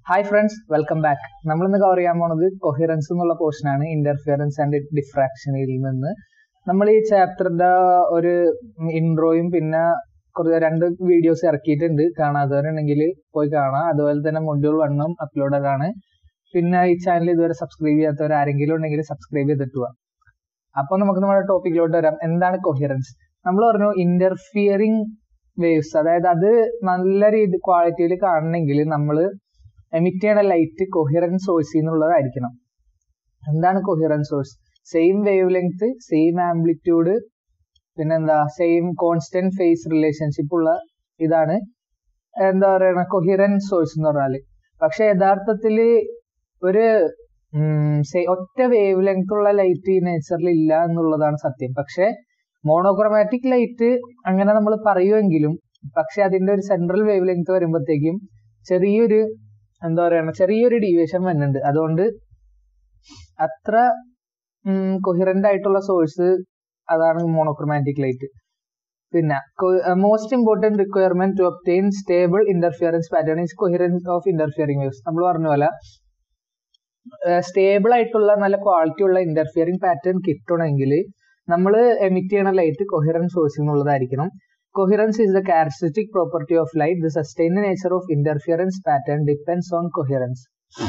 hi friends welcome back നമ്മൾ ഇന്ന് cover ചെയ്യാൻ പോണത് കൊഹിറൻസ് എന്നുള്ള പോർഷൻ ആണ് ഇന്റർഫിയറൻസ് ആൻഡ് ഡിഫ്രാക്ഷനിൽ നിന്ന് നമ്മൾ ഈ ചാപ്റ്ററിന്റെ ഒരു ഇൻട്രോയും പിന്നെ കുറച്ച് രണ്ട് വീഡിയോസ് ഇറക്കിയിട്ടുണ്ട് കാണാത്തവരുണ്ടെങ്കിൽ പോയി കാണാം അതുപോലെ തന്നെ മൊഡ്യൂൾ വണ്ണും അപ്ലോഡഡ് ആണ് പിന്നെ ഈ ചാനൽ ഇതുവരെ സബ്സ്ക്രൈബ് ചെയ്യാത്തവർ ആരെങ്കിലും ഉണ്ടെങ്കിൽ സബ്സ്ക്രൈബ് ചെയ്തിട്ട് പോവാം അപ്പൊ നമുക്ക് നമ്മുടെ ടോപ്പിക്കിലോട്ട് വരാം എന്താണ് കൊഹിറൻസ് നമ്മൾ പറഞ്ഞു ഇന്റർഫിയറിംഗ് വേവ്സ് അതായത് അത് നല്ല രീതി ക്വാളിറ്റിയിൽ കാണണമെങ്കിൽ നമ്മൾ എമിറ്റ് ചെയ്യണ ലൈറ്റ് കൊഹിറൻസ് സോഴ്സിൽ നിന്നുള്ളതായിരിക്കണം എന്താണ് coherence source same wavelength same amplitude പിന്നെന്താ സെയിം കോൺസ്റ്റന്റ് ഫേസ് റിലേഷൻഷിപ്പ് ഉള്ള ഇതാണ് എന്താ പറയണ കൊഹിറൻസ് സോഴ്സ് എന്ന് പറഞ്ഞാല് പക്ഷെ യഥാർത്ഥത്തിൽ ഒരു ഒറ്റ വേവ് ലെങ്ത് ഉള്ള ലൈറ്റ് ഈ നേച്ചറിൽ ഇല്ല എന്നുള്ളതാണ് സത്യം പക്ഷെ മോണോക്രോമാറ്റിക് ലൈറ്റ് അങ്ങനെ നമ്മൾ പറയുമെങ്കിലും പക്ഷെ അതിന്റെ ഒരു സെൻട്രൽ വേവ് ലെങ്ത് വരുമ്പോഴത്തേക്കും ചെറിയൊരു എന്താ പറയണ ചെറിയൊരു ഡീവിയേഷൻ വരുന്നുണ്ട് അതുകൊണ്ട് അത്ര കൊഹിറന്റ് ആയിട്ടുള്ള സോഴ്സ് അതാണ് മോണോക്രോമാറ്റിക് ലൈറ്റ് പിന്നെ most important requirement to obtain stable interference pattern is coherence of interfering waves നമ്മൾ പറഞ്ഞ പോലെ സ്റ്റേബിൾ ആയിട്ടുള്ള നല്ല ക്വാളിറ്റി ഉള്ള ഇന്റർഫിയറിംഗ് പാറ്റേൺ കിട്ടണമെങ്കിൽ നമ്മൾ എമിറ്റ് ചെയ്യണ ലൈറ്റ് കൊഹിറൻസ് സോഴ്സിൽ നിന്നുള്ളതായിരിക്കണം coherence is the characteristic property of light the sustained nature of interference pattern depends on coherence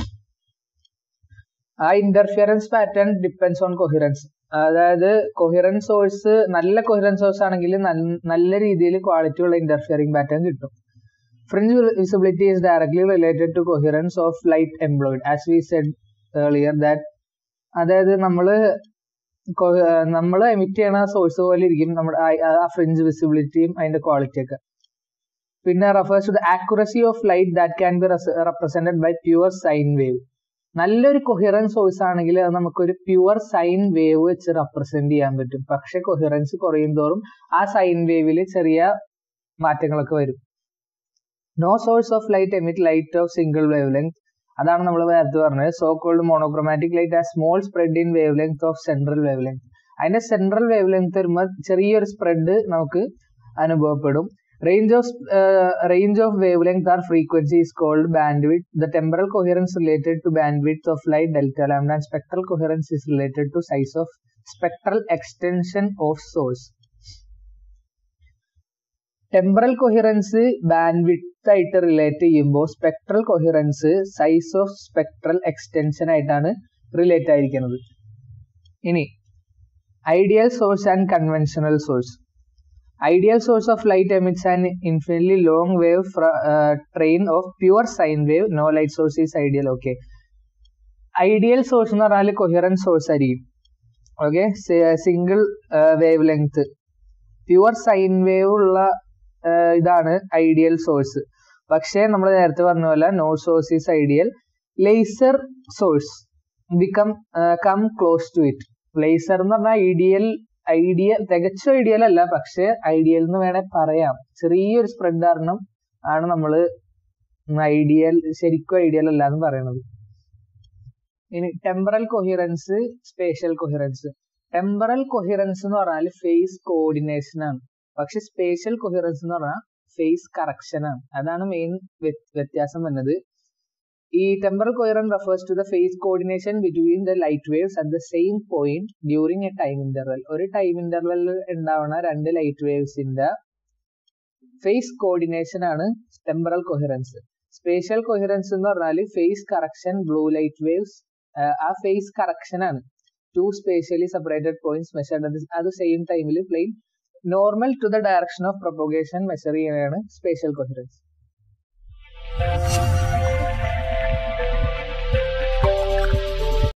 ആ interference pattern depends on coherence അതായത് കൊഹിറൻസ് സോഴ്സ് നല്ല കൊഹിറൻസ് സോഴ്സ് ആണെങ്കിൽ നല്ല രീതിയിൽ ക്വാളിറ്റി ഉള്ള ഇന്റർഫിയറിംഗ് പാറ്റേൺ കിട്ടും fringe visibility is directly related to coherence of light employed as we said earlier that അതായത് നമ്മള് നമ്മൾ എമിറ്റ് ചെയ്യണ സോഴ്സ് പോലെ ഇരിക്കും നമ്മുടെ ആ ഫ്രിഞ്ച് വിസിബിലിറ്റിയും അതിന്റെ ക്വാളിറ്റി ഒക്കെ പിന്നെ refers to the accuracy of light that can be represented by pure sine wave നല്ലൊരു കൊഹിറൻസ് സോഴ്സ് ആണെങ്കിൽ അത് നമുക്കൊരു പ്യുവർ സൈൻ വേവ് വെച്ച് റെപ്രസെന്റ് ചെയ്യാൻ പറ്റും പക്ഷെ കൊഹിറൻസ് കുറയും തോറും ആ സൈൻ വേവിൽ ചെറിയ മാറ്റങ്ങളൊക്കെ വരും no source of light emit light of single wavelength അതാണ് നമ്മൾ നേരത്തെ പറഞ്ഞത് so called monochromatic light a small spread in wavelength of central wavelength അതിന്റെ സെൻട്രൽ വേവ് ലെങ്ത് വരുമ്പോൾ ചെറിയൊരു സ്പ്രെഡ് നമുക്ക് അനുഭവപ്പെടും range of range of wavelength or frequency is called bandwidth the temporal coherence related to bandwidth of light delta lambda and spectral coherence is related to size of spectral extension of source temporal coherence bandwidth ആയിട്ട് relate ചെയ്യുമ്പോൾ spectral coherence size of spectral extension ആയിട്ടാണ് relate ആയിരിക്കുന്നത് ഇനി ideal source and conventional source ideal source of light emits and infinitely long wave train of pure sine wave no light source is ideal okay ideal source എന്ന് പറഞ്ഞാൽ coherence source ആയിരിക്കും okay single wavelength pure sine wave ഉള്ള ഇതാണ് ideal source പക്ഷേ നമ്മൾ നേരത്തെ പറഞ്ഞ പോലെ no source is ideal laser source become come close to it laser എന്ന് പറഞ്ഞാൽ ഐഡിയൽ ഐഡിയൽ തികച്ചും ഐഡിയൽ അല്ല പക്ഷെ ഐഡിയൽ എന്ന് വേണേ പറയാം ചെറിയൊരു സ്പ്രെഡ് കാരണം ആണ് നമ്മൾ ഐഡിയൽ ശരിക്കും ഐഡിയൽ അല്ല എന്ന് പറയുന്നത് ഇനി temporal coherence spatial coherence temporal coherence എന്ന് പറഞ്ഞാൽ ഫേസ് കോർഡിനേഷൻ ആണ് പക്ഷെ സ്പേഷ്യൽ കൊഹിറൻസ് എന്ന് പറഞ്ഞാൽ ഫേസ് കറക്ഷൻ ആണ് അതാണ് മെയിൻ വ്യത്യാസം വരുന്നത് ഈ temporal coherence refers to the phase coordination between the light waves at the same point during a time interval ഒരു ടൈം ഇന്റർവെല്ലിൽ ഉണ്ടാവുന്ന രണ്ട് ലൈറ്റ് വേവ്സിന്റെ ഫേസ് കോർഡിനേഷൻ ആണ് ടെമ്പറൽ കൊഹിറൻസ് സ്പേഷ്യൽ കൊഹിറൻസ് എന്ന് പറഞ്ഞാൽ phase correction blue light waves a phase correction ആണ് to spatially separated points measured അത് സെയിം ടൈമിൽ plane normal to the direction of propagation measure ചെയ്യുകയാണ് സ്പേഷ്യൽ കൊഹിറൻസ്